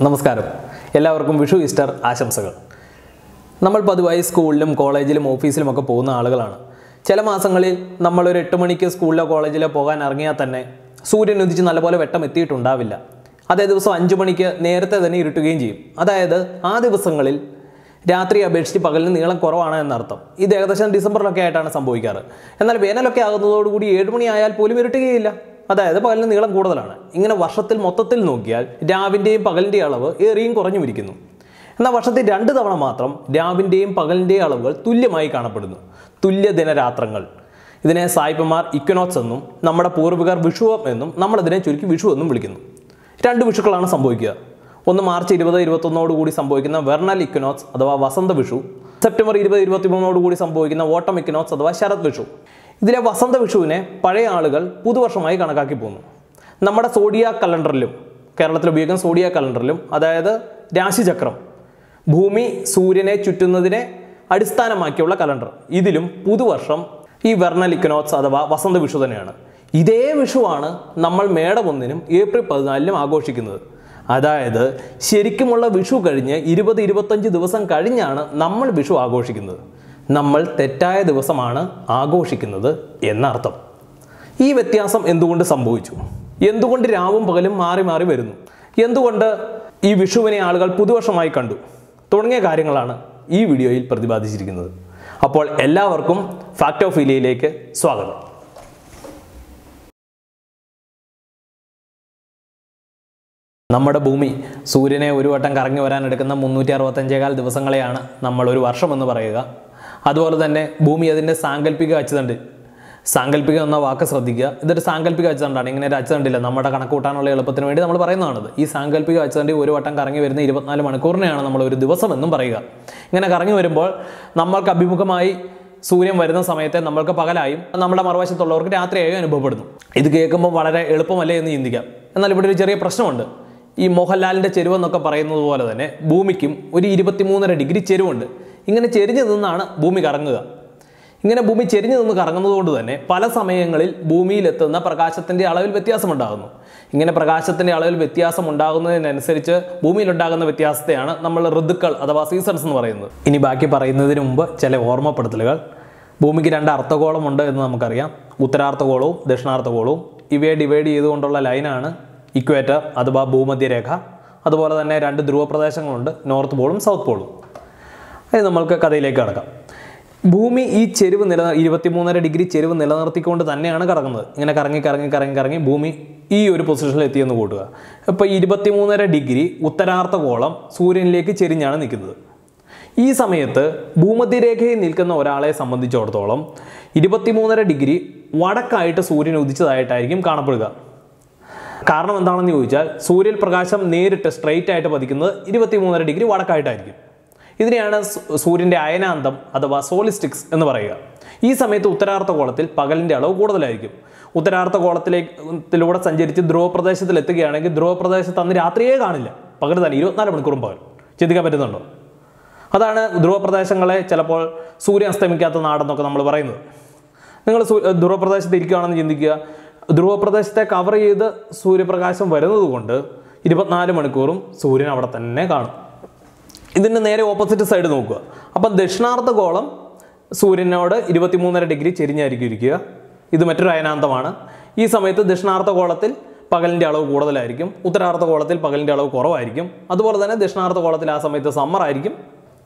നമസ്കാരം എല്ലാവർക്കും വിഷു ഈസ്റ്റർ ആശംസകൾ നമ്മൾ പതിവായി സ്കൂളിലും കോളേജിലും ഓഫീസിലും ഒക്കെ പോകുന്ന ആളുകളാണ് ചില മാസങ്ങളിൽ നമ്മൾ ഒരു എട്ട് മണിക്ക് സ്കൂളിലോ കോളേജിലോ പോകാൻ ഇറങ്ങിയാൽ തന്നെ സൂര്യൻ ഉദിച്ച് നല്ലപോലെ വെട്ടം എത്തിയിട്ടുണ്ടാവില്ല അതേ ദിവസം അഞ്ചു മണിക്ക് നേരത്തെ തന്നെ ഇരുട്ടുകയും ചെയ്യും അതായത് ആ ദിവസങ്ങളിൽ രാത്രി അപേക്ഷിച്ച് പകലിന് നീളം കുറവാണ് എന്നർത്ഥം ഇത് ഏകദേശം ഡിസംബറിലൊക്കെ ആയിട്ടാണ് സംഭവിക്കാറ് എന്നാൽ വേനലൊക്കെ ആകുന്നതോടുകൂടി ഏഴ് മണിയായാൽ പോലും ഇരുട്ടുകയില്ല അതായത് പകലിന് നീളം കൂടുതലാണ് ഇങ്ങനെ വർഷത്തിൽ മൊത്തത്തിൽ നോക്കിയാൽ രാവിൻ്റെയും പകലിൻ്റെയും അളവ് ഏറിയും കുറഞ്ഞു ഇരിക്കുന്നു എന്നാൽ വർഷത്തിൽ രണ്ട് തവണ മാത്രം രാവിൻ്റെയും പകലിൻ്റെയും അളവുകൾ തുല്യമായി കാണപ്പെടുന്നു തുല്യ ദിനരാത്രങ്ങൾ ഇതിനെ സായിപ്പന്മാർ ഇക്വനോക്സ് എന്നും നമ്മുടെ പൂർവികർ വിഷുവം എന്നും നമ്മളതിനെ ചുരുക്കി വിഷു എന്നും വിളിക്കുന്നു രണ്ട് വിഷുക്കളാണ് സംഭവിക്കുക ഒന്ന് മാർച്ച് ഇരുപത് ഇരുപത്തൊന്നോട് കൂടി സംഭവിക്കുന്ന വെർണൽ ഇക്വനോക്സ് അഥവാ വസന്ത വിഷു സെപ്റ്റംബർ ഇരുപത് ഇരുപത്തി മൂന്നോട് കൂടി സംഭവിക്കുന്ന ഓട്ടം ഇക്വനോക്സ് അഥവാ ശരത് വിഷു ഇതിലെ വസന്ത വിഷുവിനെ പഴയ ആളുകൾ പുതുവർഷമായി കണക്കാക്കി പോകുന്നു നമ്മുടെ സോഡിയ കലണ്ടറിലും കേരളത്തിൽ ഉപയോഗിക്കുന്ന സോഡിയ കലണ്ടറിലും അതായത് രാശിചക്രം ഭൂമി സൂര്യനെ ചുറ്റുന്നതിനെ അടിസ്ഥാനമാക്കിയുള്ള കലണ്ടർ ഇതിലും പുതുവർഷം ഈ വെർണൽ ഇക്കനോത്സ് അഥവാ വസന്ത വിഷു തന്നെയാണ് ഇതേ വിഷുവാണ് നമ്മൾ മേടം ഒന്നിനും ഏപ്രിൽ പതിനാലിനും ആഘോഷിക്കുന്നത് അതായത് ശരിക്കുമുള്ള വിഷു കഴിഞ്ഞ് ഇരുപത് ഇരുപത്തഞ്ച് ദിവസം കഴിഞ്ഞാണ് നമ്മൾ വിഷു ആഘോഷിക്കുന്നത് നമ്മൾ തെറ്റായ ദിവസമാണ് ആഘോഷിക്കുന്നത് എന്നർത്ഥം ഈ വ്യത്യാസം എന്തുകൊണ്ട് സംഭവിച്ചു എന്തുകൊണ്ട് രാവും പകലും മാറി മാറി വരുന്നു എന്തുകൊണ്ട് ഈ വിഷുവിനെ ആളുകൾ പുതുവർഷമായി കണ്ടു തുടങ്ങിയ കാര്യങ്ങളാണ് ഈ വീഡിയോയിൽ പ്രതിപാദിച്ചിരിക്കുന്നത് അപ്പോൾ എല്ലാവർക്കും ഫാക്ട് ഓഫ് ഇലിയയിലേക്ക് സ്വാഗതം നമ്മുടെ ഭൂമി സൂര്യനെ ഒരു വട്ടം കറങ്ങി വരാൻ എടുക്കുന്ന മുന്നൂറ്റി അറുപത്തഞ്ചേകാൽ ദിവസങ്ങളെയാണ് നമ്മൾ ഒരു വർഷം എന്ന് പറയുക അതുപോലെ തന്നെ ഭൂമി അതിൻ്റെ സാങ്കല്പിക അച്ചുതണ്ട് സാങ്കല്പിക എന്ന വാക്ക് ശ്രദ്ധിക്കുക ഇതൊരു സാങ്കല്പിക അച്ചുതണ്ടാണ് ഇങ്ങനെ ഒരു അച്ചുതണ്ടില്ല നമ്മുടെ കണക്ക് കൂട്ടാനുള്ള എളുപ്പത്തിന് വേണ്ടി നമ്മൾ പറയുന്നതാണത് ഈ സാങ്കല്പിക അച്ചുതണ്ടി ഒരു വട്ടം കറങ്ങി വരുന്ന ഇരുപത്തിനാല് മണിക്കൂറിനെയാണ് നമ്മൾ ഒരു ദിവസം എന്നും പറയുക ഇങ്ങനെ കറങ്ങി വരുമ്പോൾ നമ്മൾക്ക് അഭിമുഖമായി സൂര്യൻ വരുന്ന സമയത്തെ നമ്മൾക്ക് പകലായും നമ്മുടെ മറുവശത്തുള്ളവർക്ക് രാത്രിയായും അനുഭവപ്പെടുന്നു ഇത് കേൾക്കുമ്പോൾ വളരെ എളുപ്പമല്ലേ എന്ന് ചിന്തിക്കാം എന്നാൽ ഇവിടെ ഒരു ചെറിയ പ്രശ്നമുണ്ട് ഈ മോഹൻലാലിൻ്റെ ചെരുവെന്നൊക്കെ പറയുന്നത് പോലെ തന്നെ ഭൂമിക്കും ഒരു ഇരുപത്തിമൂന്നര ഡിഗ്രി ചെരുവുണ്ട് ഇങ്ങനെ ചെരിഞ്ഞു നിന്നാണ് ഭൂമി കറങ്ങുക ഇങ്ങനെ ഭൂമി ചെരിഞ്ഞു നിന്ന് കറങ്ങുന്നത് കൊണ്ട് തന്നെ പല സമയങ്ങളിൽ ഭൂമിയിലെത്തുന്ന പ്രകാശത്തിൻ്റെ അളവിൽ വ്യത്യാസമുണ്ടാകുന്നു ഇങ്ങനെ പ്രകാശത്തിൻ്റെ അളവിൽ വ്യത്യാസം ഉണ്ടാകുന്നതിനനുസരിച്ച് ഭൂമിയിലുണ്ടാകുന്ന വ്യത്യാസത്തെയാണ് നമ്മൾ ഋതുക്കൾ അഥവാ സീസൺസ് എന്ന് പറയുന്നത് ഇനി ബാക്കി പറയുന്നതിന് മുമ്പ് ചില ഓർമ്മപ്പെടുത്തലുകൾ ഭൂമിക്ക് രണ്ട് അർദ്ധഗോളമുണ്ട് എന്ന് നമുക്കറിയാം ഉത്തരാർദ്ധഗോളവും ദക്ഷിണാർദ്ധഗോളവും ഇവയെ ഡിവൈഡ് ചെയ്തുകൊണ്ടുള്ള ലൈനാണ് ഇക്വേറ്റർ അഥവാ ഭൂമധ്യരേഖ അതുപോലെ തന്നെ രണ്ട് ധ്രുവപ്രദേശങ്ങളുണ്ട് നോർത്ത് പോളും സൗത്ത് പോളും അത് നമ്മൾക്ക് കഥയിലേക്ക് കടക്കാം ഭൂമി ഈ ചെരുവ് നില ഇരുപത്തിമൂന്നര ഡിഗ്രി ചെരുവ് നിലനിർത്തിക്കൊണ്ട് തന്നെയാണ് കറങ്ങുന്നത് ഇങ്ങനെ കറങ്ങി കറങ്ങി കറങ്ങി കറങ്ങി ഭൂമി ഈ ഒരു പൊസിഷനിൽ എത്തിയെന്ന് കൂട്ടുക ഇപ്പോൾ ഇരുപത്തിമൂന്നര ഡിഗ്രി ഉത്തരാർദ്ധഗോളം സൂര്യനിലേക്ക് ചെരിഞ്ഞാണ് നിൽക്കുന്നത് ഈ സമയത്ത് ഭൂമധ്യരേഖയിൽ നിൽക്കുന്ന ഒരാളെ സംബന്ധിച്ചിടത്തോളം ഇരുപത്തിമൂന്നര ഡിഗ്രി വടക്കായിട്ട് സൂര്യൻ ഉദിച്ചതായിട്ടായിരിക്കും കാണപ്പെടുക കാരണം എന്താണെന്ന് ചോദിച്ചാൽ സൂര്യൻ പ്രകാശം നേരിട്ട് സ്ട്രെയിറ്റ് ആയിട്ട് പതിക്കുന്നത് ഇരുപത്തിമൂന്നര ഡിഗ്രി വടക്കായിട്ടായിരിക്കും ഇതിനെയാണ് സൂ- സൂര്യൻ്റെ അയനാന്തം അഥവാ സോളിസ്റ്റിക്സ് എന്ന് പറയുക ഈ സമയത്ത് ഉത്തരാർദ്ധഗോളത്തിൽ പകലിൻ്റെ അളവ് കൂടുതലായിരിക്കും ഉത്തരാർദ്ധഗോളത്തിലേക്കിലൂടെ സഞ്ചരിച്ച് ധ്രുവപ്രദേശത്തിൽ എത്തുകയാണെങ്കിൽ ധ്രുവപ്രദേശത്ത് അന്ന് രാത്രിയേ കാണില്ല പകൽ തന്നെ ഇരുപത്തിനാല് മണിക്കൂറും പകൽ ചിന്തിക്കാൻ പറ്റുന്നുണ്ടോ അതാണ് ധ്രുവപ്രദേശങ്ങളെ ചിലപ്പോൾ സൂര്യൻ അസ്തമിക്കാത്ത നാടെന്നൊക്കെ നമ്മൾ പറയുന്നത് നിങ്ങൾ സൂ ധ്രുവപ്രദേശത്ത് ഇരിക്കുകയാണെന്ന് ചിന്തിക്കുക ധ്രുവപ്രദേശത്തെ കവർ ചെയ്ത് സൂര്യപ്രകാശം വരുന്നത് കൊണ്ട് ഇരുപത്തിനാല് മണിക്കൂറും സൂര്യൻ അവിടെ തന്നെ കാണും ഇതിൻ്റെ നേരെ ഓപ്പോസിറ്റ് സൈഡ് നോക്കുക അപ്പം ദക്ഷിണാർദ്ധഗോളം സൂര്യനോട് ഇരുപത്തിമൂന്നര ഡിഗ്രി ചെരിഞ്ഞായിരിക്കും ഇരിക്കുക ഇത് മറ്റൊരു അയനാന്തമാണ് ഈ സമയത്ത് ദക്ഷിണാർദ്ധഗോളത്തിൽ പകലിൻ്റെ അളവ് കൂടുതലായിരിക്കും ഉത്തരാർദ്ധഗോളത്തിൽ പകലിൻ്റെ അളവ് കുറവായിരിക്കും അതുപോലെ തന്നെ ദക്ഷിണാർദ്ധഗോളത്തിൽ ആ സമയത്ത് സമ്മർ ആയിരിക്കും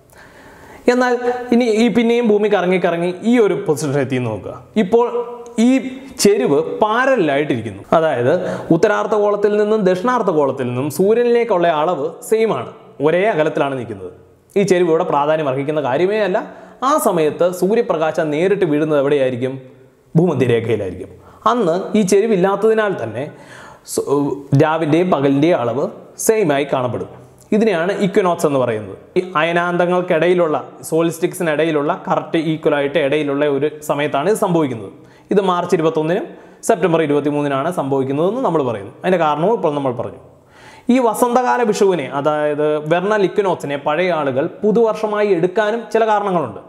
എന്നാൽ ഇനി ഈ പിന്നെയും ഭൂമി കറങ്ങി കറങ്ങി ഈ ഒരു പൊസിഷൻ എത്തി നോക്കുക ഇപ്പോൾ ഈ ചെരുവ് പാരലായിട്ടിരിക്കുന്നു അതായത് ഉത്തരാർദ്ധഗോളത്തിൽ നിന്നും ദക്ഷിണാർദ്ധഗോളത്തിൽ നിന്നും സൂര്യനിലേക്കുള്ള അളവ് സെയിം ആണ് ഒരേ അകലത്തിലാണ് നിൽക്കുന്നത് ഈ ചെരുവ് ഇവിടെ പ്രാധാന്യം അർഹിക്കുന്ന കാര്യമേ അല്ല ആ സമയത്ത് സൂര്യപ്രകാശം നേരിട്ട് വീഴുന്നത് എവിടെയായിരിക്കും ഭൂമധ്യരേഖയിലായിരിക്കും അന്ന് ഈ ചെരുവില്ലാത്തതിനാൽ തന്നെ സു- രാവിൻ്റെയും പകലിൻ്റെയും അളവ് സെയിം ആയി കാണപ്പെടും ഇതിനെയാണ് ഇക്വനോക്സ് എന്ന് പറയുന്നത് ഈ അയനാന്തങ്ങൾക്കിടയിലുള്ള സോളിസ്റ്റിക്സിനിടയിലുള്ള കറക്റ്റ് ഈക്വലായിട്ട് ഇടയിലുള്ള ഒരു സമയത്താണ് ഇത് സംഭവിക്കുന്നത് ഇത് മാർച്ച് ഇരുപത്തൊന്നിനും സെപ്റ്റംബർ ഇരുപത്തി മൂന്നിനാണ് സംഭവിക്കുന്നതെന്ന് നമ്മൾ പറയുന്നു അതിൻ്റെ കാരണവും ഇപ്പോൾ നമ്മൾ പറഞ്ഞു ഈ വസന്തകാല വിഷുവിനെ അതായത് വെർണൽ ഇക്വനോക്സിനെ പഴയ ആളുകൾ പുതുവർഷമായി എടുക്കാനും ചില കാരണങ്ങളുണ്ട്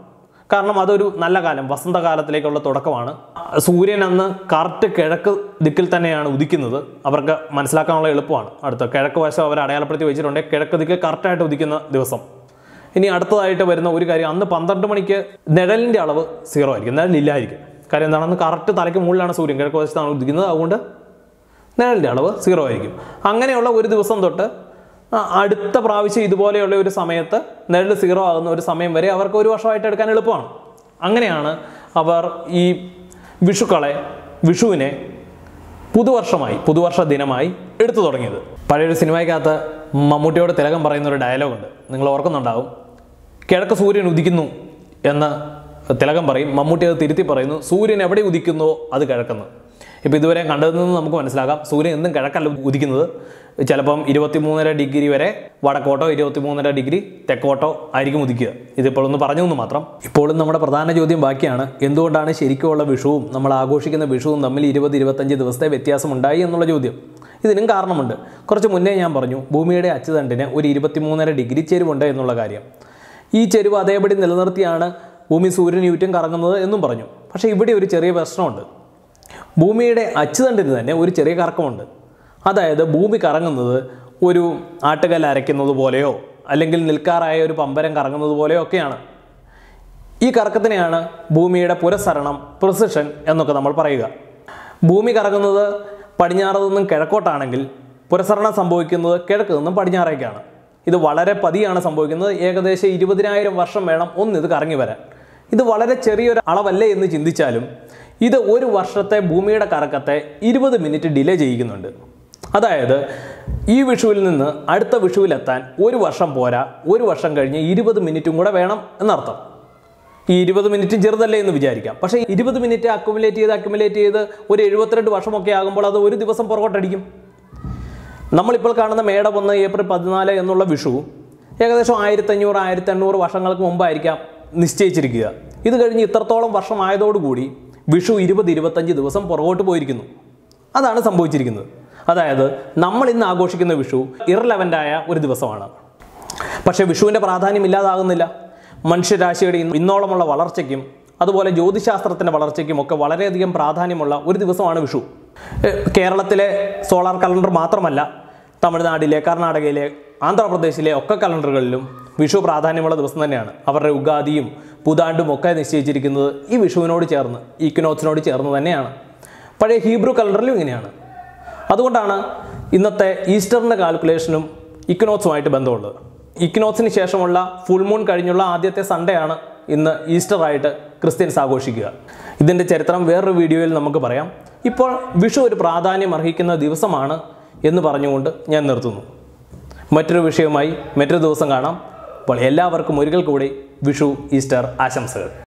കാരണം അതൊരു നല്ല കാലം വസന്തകാലത്തിലേക്കുള്ള തുടക്കമാണ് സൂര്യൻ അന്ന് കറക്റ്റ് കിഴക്ക് ദിക്കിൽ തന്നെയാണ് ഉദിക്കുന്നത് അവർക്ക് മനസ്സിലാക്കാനുള്ള എളുപ്പമാണ് അടുത്ത കിഴക്ക് വശം അവർ അടയാളപ്പെടുത്തി വെച്ചിട്ടുണ്ടെങ്കിൽ കിഴക്ക് ദിക്ക് കറക്റ്റായിട്ട് ഉദിക്കുന്ന ദിവസം ഇനി അടുത്തതായിട്ട് വരുന്ന ഒരു കാര്യം അന്ന് പന്ത്രണ്ട് മണിക്ക് നിഴലിൻ്റെ അളവ് സീറോ ആയിരിക്കും നിഴലില്ലായിരിക്കും കാര്യം എന്താണ് അന്ന് കറക്റ്റ് തലയ്ക്ക് മുകളിലാണ് സൂര്യൻ കിഴക്ക് വശത്താണ് ഉദിക്കുന്നത് അതുകൊണ്ട് നിഴലിൻ്റെ അളവ് സീറോ ആയിരിക്കും അങ്ങനെയുള്ള ഒരു ദിവസം തൊട്ട് ആ, അടുത്ത പ്രാവശ്യം ഇതുപോലെയുള്ള ഒരു സമയത്ത് നിഴൽ സീറോ ആകുന്ന ഒരു സമയം വരെ അവർക്ക് ഒരു വർഷമായിട്ട് എടുക്കാൻ എളുപ്പമാണ് അങ്ങനെയാണ് അവർ ഈ വിഷുക്കളെ വിഷുവിനെ പുതുവർഷമായി പുതുവർഷ ദിനമായി എടുത്തു തുടങ്ങിയത് പഴയൊരു സിനിമയ്ക്കകത്ത് മമ്മൂട്ടിയോട് തിലകം പറയുന്ന ഒരു ഡയലോഗുണ്ട് നിങ്ങൾ ഓർക്കുന്നുണ്ടാവും കിഴക്ക് സൂര്യൻ ഉദിക്കുന്നു എന്ന് തിലകം പറയും മമ്മൂട്ടി അത് തിരുത്തി പറയുന്നു സൂര്യൻ എവിടെ ഉദിക്കുന്നുവോ അത് കിഴക്കെന്ന് ഇപ്പോൾ ഇതുവരെ കണ്ടതിൽ നിന്ന് നമുക്ക് മനസ്സിലാക്കാം സൂര്യൻ എന്നും കിഴക്കല്ല ഉദിക്കുന്നത് ചിലപ്പം ഇരുപത്തിമൂന്നര ഡിഗ്രി വരെ വടക്കോട്ടോ ഇരുപത്തിമൂന്നര ഡിഗ്രി തെക്കോട്ടോ ആയിരിക്കും ഉദിക്കുക ഇതിപ്പോൾ ഒന്ന് പറഞ്ഞു എന്ന് മാത്രം ഇപ്പോഴും നമ്മുടെ പ്രധാന ചോദ്യം ബാക്കിയാണ് എന്തുകൊണ്ടാണ് ശരിക്കുമുള്ള വിഷുവും നമ്മൾ ആഘോഷിക്കുന്ന വിഷുവും തമ്മിൽ ഇരുപത് ഇരുപത്തഞ്ച് ദിവസത്തെ വ്യത്യാസമുണ്ടായി എന്നുള്ള ചോദ്യം ഇതിനും കാരണമുണ്ട് കുറച്ച് മുന്നേ ഞാൻ പറഞ്ഞു ഭൂമിയുടെ അച്ചുതണ്ടിന് ഒരു ഇരുപത്തിമൂന്നര ഡിഗ്രി ചെരുവുണ്ട് എന്നുള്ള കാര്യം ഈ ചെരുവ് അതേപടി നിലനിർത്തിയാണ് ഭൂമി സൂര്യന് ചുറ്റും കറങ്ങുന്നത് എന്നും പറഞ്ഞു പക്ഷേ ഇവിടെ ഒരു ചെറിയ പ്രശ്നമുണ്ട് ഭൂമിയുടെ അച്ചുതണ്ടിന് തന്നെ ഒരു ചെറിയ കറക്കമുണ്ട് അതായത് ഭൂമി കറങ്ങുന്നത് ഒരു ആട്ടുകല്ല് അരയ്ക്കുന്നത് പോലെയോ അല്ലെങ്കിൽ നിൽക്കാറായ ഒരു പമ്പരം കറങ്ങുന്നത് പോലെയോ ഒക്കെയാണ് ഈ കറക്കത്തിനെയാണ് ഭൂമിയുടെ പുരസരണം പ്രിസിഷൻ എന്നൊക്കെ നമ്മൾ പറയുക ഭൂമി കറങ്ങുന്നത് പടിഞ്ഞാറ് നിന്നും കിഴക്കോട്ടാണെങ്കിൽ പുരസരണം സംഭവിക്കുന്നത് കിഴക്ക് നിന്നും പടിഞ്ഞാറേക്കാണ് ഇത് വളരെ പതിയാണ് സംഭവിക്കുന്നത് ഏകദേശം ഇരുപതിനായിരം വർഷം വേണം ഒന്നിത് കറങ്ങി വരാൻ ഇത് വളരെ ചെറിയൊരു അളവല്ലേ എന്ന് ചിന്തിച്ചാലും ഇത് ഒരു വർഷത്തെ ഭൂമിയുടെ കറക്കത്തെ ഇരുപത് മിനിറ്റ് ഡിലേ ചെയ്യിക്കുന്നുണ്ട് അതായത് ഈ വിഷുവിൽ നിന്ന് അടുത്ത വിഷുവിലെത്താൻ ഒരു വർഷം പോരാ ഒരു വർഷം കഴിഞ്ഞ് ഇരുപത് മിനിറ്റും കൂടെ വേണം എന്നർത്ഥം ഈ ഇരുപത് മിനിറ്റ് ചെറുതല്ലേ എന്ന് വിചാരിക്കാം പക്ഷേ ഇരുപത് മിനിറ്റ് അക്കുമുലേറ്റ് ചെയ്ത് അക്കുമുലേറ്റ് ചെയ്ത് ഒരു എഴുപത്തിരണ്ട് വർഷമൊക്കെ ആകുമ്പോൾ അത് ഒരു ദിവസം പുറകോട്ടടിക്കും നമ്മളിപ്പോൾ കാണുന്ന മേടം ഒന്ന് ഏപ്രിൽ പതിനാല് എന്നുള്ള വിഷു ഏകദേശം ആയിരത്തഞ്ഞൂറ് ആയിരത്തി എണ്ണൂറ് വർഷങ്ങൾക്ക് മുമ്പായിരിക്കാം നിശ്ചയിച്ചിരിക്കുക ഇത് കഴിഞ്ഞ് ഇത്രത്തോളം വർഷമായതോടുകൂടി വിഷു ഇരുപത് ഇരുപത്തഞ്ച് ദിവസം പുറകോട്ട് പോയിരിക്കുന്നു അതാണ് സംഭവിച്ചിരിക്കുന്നത് അതായത് നമ്മൾ ഇന്ന് ആഘോഷിക്കുന്ന വിഷു ഇറലവൻ്റായ ഒരു ദിവസമാണ് പക്ഷേ വിഷുവിൻ്റെ പ്രാധാന്യം ഇല്ലാതാകുന്നില്ല മനുഷ്യരാശിയുടെ ഇന്ന് ഇന്നോളമുള്ള വളർച്ചയ്ക്കും അതുപോലെ ജ്യോതിശാസ്ത്രത്തിൻ്റെ വളർച്ചയ്ക്കും ഒക്കെ വളരെയധികം പ്രാധാന്യമുള്ള ഒരു ദിവസമാണ് വിഷു ഏഹ് കേരളത്തിലെ സോളാർ കലണ്ടർ മാത്രമല്ല തമിഴ്നാട്ടിലെ കർണാടകയിലെ ആന്ധ്രാപ്രദേശിലെ ഒക്കെ കലണ്ടറുകളിലും വിഷു പ്രാധാന്യമുള്ള ദിവസം തന്നെയാണ് അവരുടെ ഉഗാദിയും പുതാണ്ടും ഒക്കെ നിശ്ചയിച്ചിരിക്കുന്നത് ഈ വിഷുവിനോട് ചേർന്ന് ഈക്വിനോക്സിനോട് ചേർന്ന് തന്നെയാണ് പഴയ ഹീബ്രു കലണ്ടറിലും ഇങ്ങനെയാണ് അതുകൊണ്ടാണ് ഇന്നത്തെ ഈസ്റ്ററിൻ്റെ കാൽക്കുലേഷനും ഇക്വിനോക്സുമായിട്ട് ബന്ധമുള്ളത് ഇക്വിനോക്സിന് ശേഷമുള്ള ഫുൾ മൂൺ കഴിഞ്ഞുള്ള ആദ്യത്തെ സൺഡേ ആണ് ഇന്ന് ഈസ്റ്റർ ആയിട്ട് ക്രിസ്ത്യൻസ് ആഘോഷിക്കുക ഇതിൻ്റെ ചരിത്രം വേറൊരു വീഡിയോയിൽ നമുക്ക് പറയാം ഇപ്പോൾ വിഷു ഒരു പ്രാധാന്യം അർഹിക്കുന്ന ദിവസമാണ് എന്ന് പറഞ്ഞുകൊണ്ട് ഞാൻ നിർത്തുന്നു മറ്റൊരു വിഷയവുമായി മറ്റൊരു ദിവസം കാണാം അപ്പോൾ എല്ലാവർക്കും ഒരിക്കൽ കൂടി വിഷു ഈസ്റ്റർ ആശംസകൾ